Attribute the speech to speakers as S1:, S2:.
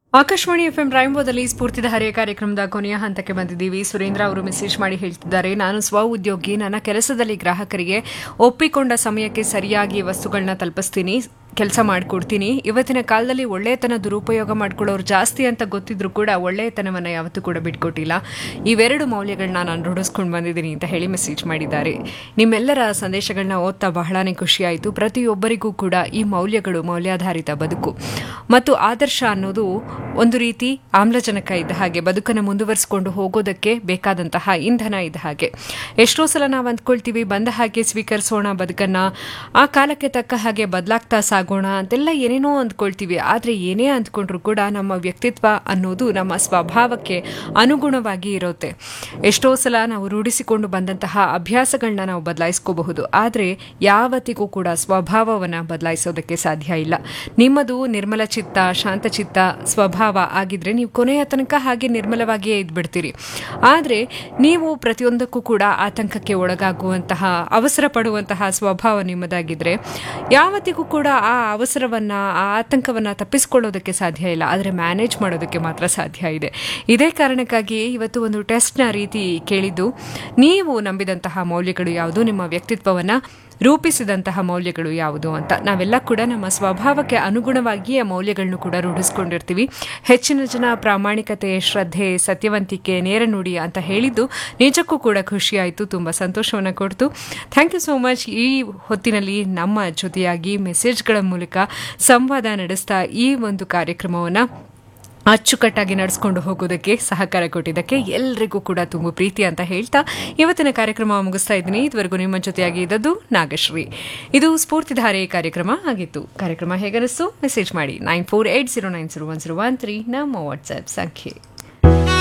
S1: Akashvani F M ರಾಯಂಬೋದಲ್ಲಿ ಸ್ಫೂರ್ತಿಧಾರೆಯ ಕಾರ್ಯಕ್ರಮದ ಕೊನೆಯ ಹಂತಕ್ಕೆ ಬಂದಿದ್ದೀವಿ ಸುರೇಂದ್ರ ಅವರು ಮೆಸೇಜ್ ಮಾಡಿ ಹೇಳ್ತಿದ್ದಾರೆ ನಾನು ಸ್ವ ಉದ್ಯೋಗಿ ನನ್ನ ಕೆಲಸದಲ್ಲಿ ಗ್ರಾಹಕರಿಗೆ ಒಪ್ಪಿಕೊಂಡ ಸಮಯಕ್ಕೆ ಸರಿಯಾಗಿ ವಸ್ತುಗಳನ್ನ ತಲುಪಿಸ್ತೀನಿ ಕೆಲಸ ಮಾಡಿಕೊಡ್ತೀನಿ ಇವತ್ತಿನ ಕಾಲದಲ್ಲಿ ಒಳ್ಳೆಯತನ ದುರುಪಯೋಗ ಮಾಡ್ಕೊಳ್ಳೋರು ಜಾಸ್ತಿ ಅಂತ ಗೊತ್ತಿದ್ರು ಕೂಡ ಒಳ್ಳೆಯತನವನ್ನು ಯಾವತ್ತೂ ಕೂಡ ಬಿಟ್ಕೊಟ್ಟಿಲ್ಲ ಇವೆರಡು ಮೌಲ್ಯಗಳನ್ನ ನಾನು ರೂಢಿಸ್ಕೊಂಡು ಬಂದಿದ್ದೀನಿ ಅಂತ ಹೇಳಿ ಮೆಸೇಜ್ ಮಾಡಿದ್ದಾರೆ ನಿಮ್ಮೆಲ್ಲರ ಸಂದೇಶಗಳನ್ನ ಓದ್ತಾ ಬಹಳನೇ ಖುಷಿಯಾಯಿತು ಪ್ರತಿಯೊಬ್ಬರಿಗೂ ಕೂಡ ಈ ಮೌಲ್ಯಗಳು ಮೌಲ್ಯಾಧಾರಿತ ಬದುಕು ಮತ್ತು ಆದರ್ಶ ಅನ್ನೋದು ಒಂದು ರೀತಿ ಆಮ್ಲಜನಕ ಇದ್ದ ಹಾಗೆ ಬದುಕನ್ನು ಮುಂದುವರಿಸಿಕೊಂಡು ಹೋಗೋದಕ್ಕೆ ಬೇಕಾದಂತಹ ಇಂಧನ ಇದ್ದ ಹಾಗೆ ಎಷ್ಟೋ ಸಲ ನಾವು ಅಂದ್ಕೊಳ್ತೀವಿ ಬಂದ ಹಾಗೆ ಸ್ವೀಕರಿಸೋಣ ಬದುಕನ್ನ ಆ ಕಾಲಕ್ಕೆ ತಕ್ಕ ಹಾಗೆ ಬದಲಾಗ್ತಾ ಸಾಗೋಣ ಅಂತೆಲ್ಲ ಏನೇನೋ ಅಂದ್ಕೊಳ್ತೀವಿ ಆದರೆ ಏನೇ ಅಂದ್ಕೊಂಡ್ರು ಕೂಡ ನಮ್ಮ ವ್ಯಕ್ತಿತ್ವ ಅನ್ನೋದು ನಮ್ಮ ಸ್ವಭಾವಕ್ಕೆ ಅನುಗುಣವಾಗಿ ಇರುತ್ತೆ ಎಷ್ಟೋ ಸಲ ನಾವು ರೂಢಿಸಿಕೊಂಡು ಬಂದಂತಹ ಅಭ್ಯಾಸಗಳನ್ನ ನಾವು ಬದಲಾಯಿಸ್ಕೋಬಹುದು ಆದರೆ ಯಾವತ್ತಿಗೂ ಕೂಡ ಸ್ವಭಾವವನ್ನು ಬದಲಾಯಿಸೋದಕ್ಕೆ ಸಾಧ್ಯ ಇಲ್ಲ ನಿಮ್ಮದು ನಿರ್ಮಲ ಚಿತ್ತ ಶಾಂತಚಿತ್ತ ಸ್ವಭಾವ ಆಗಿದ್ರೆ ನೀವು ಕೊನೆಯ ತನಕ ಹಾಗೆ ನಿರ್ಮಲವಾಗಿಯೇ ಇದ್ಬಿಡ್ತೀರಿ ಆದರೆ ನೀವು ಪ್ರತಿಯೊಂದಕ್ಕೂ ಕೂಡ ಆತಂಕಕ್ಕೆ ಒಳಗಾಗುವಂತಹ ಅವಸರ ಪಡುವಂತಹ ಸ್ವಭಾವ ನಿಮ್ಮದಾಗಿದ್ರೆ ಯಾವತ್ತಿಗೂ ಕೂಡ ಆ ಅವಸರವನ್ನ ಆ ಆತಂಕವನ್ನ ತಪ್ಪಿಸ್ಕೊಳ್ಳೋದಕ್ಕೆ ಸಾಧ್ಯ ಇಲ್ಲ ಆದರೆ ಮ್ಯಾನೇಜ್ ಮಾಡೋದಕ್ಕೆ ಮಾತ್ರ ಸಾಧ್ಯ ಇದೆ ಇದೇ ಕಾರಣಕ್ಕಾಗಿ ಇವತ್ತು ಒಂದು ಟೆಸ್ಟ್ನ ರೀತಿ ಕೇಳಿದ್ದು ನೀವು ನಂಬಿದಂತಹ ಮೌಲ್ಯಗಳು ಯಾವುದು ನಿಮ್ಮ ವ್ಯಕ್ತಿತ್ವವನ್ನ ರೂಪಿಸಿದಂತಹ ಮೌಲ್ಯಗಳು ಯಾವುದು ಅಂತ ನಾವೆಲ್ಲ ಕೂಡ ನಮ್ಮ ಸ್ವಭಾವಕ್ಕೆ ಅನುಗುಣವಾಗಿಯೇ ಮೌಲ್ಯಗಳನ್ನು ಕೂಡ ರೂಢಿಸ್ಕೊಂಡಿರ್ತೀವಿ ಹೆಚ್ಚಿನ ಜನ ಪ್ರಾಮಾಣಿಕತೆ ಶ್ರದ್ಧೆ ಸತ್ಯವಂತಿಕೆ ನೇರ ನುಡಿ ಅಂತ ಹೇಳಿದ್ದು ನಿಜಕ್ಕೂ ಕೂಡ ಖುಷಿಯಾಯಿತು ತುಂಬ ಸಂತೋಷವನ್ನು ಕೊಡ್ತು ಥ್ಯಾಂಕ್ ಯು ಸೋ ಮಚ್ ಈ ಹೊತ್ತಿನಲ್ಲಿ ನಮ್ಮ ಜೊತೆಯಾಗಿ ಮೆಸೇಜ್ಗಳ ಮೂಲಕ ಸಂವಾದ ನಡೆಸ್ತಾ ಈ ಒಂದು ಕಾರ್ಯಕ್ರಮವನ್ನು ಅಚ್ಚುಕಟ್ಟಾಗಿ ನಡೆಸ್ಕೊಂಡು ಹೋಗೋದಕ್ಕೆ ಸಹಕಾರ ಕೊಟ್ಟಿದ್ದಕ್ಕೆ ಎಲ್ರಿಗೂ ಕೂಡ ತುಂಬ ಪ್ರೀತಿ ಅಂತ ಹೇಳ್ತಾ ಇವತ್ತಿನ ಕಾರ್ಯಕ್ರಮ ಮುಗಿಸ್ತಾ ಇದ್ದೀನಿ ಇದುವರೆಗೂ ನಿಮ್ಮ ಜೊತೆಯಾಗಿ ಇದ್ದದ್ದು ನಾಗಶ್ರೀ ಇದು ಸ್ಫೂರ್ತಿಧಾರೆ ಕಾರ್ಯಕ್ರಮ ಆಗಿತ್ತು ಕಾರ್ಯಕ್ರಮ ಹೇಗನಿಸ್ತು ಮೆಸೇಜ್ ಮಾಡಿ nine four eight zero nine zero one zero one three ನಮ್ಮ ವಾಟ್ಸ್ಆ್ಯಪ್ ಸಂಖ್ಯೆ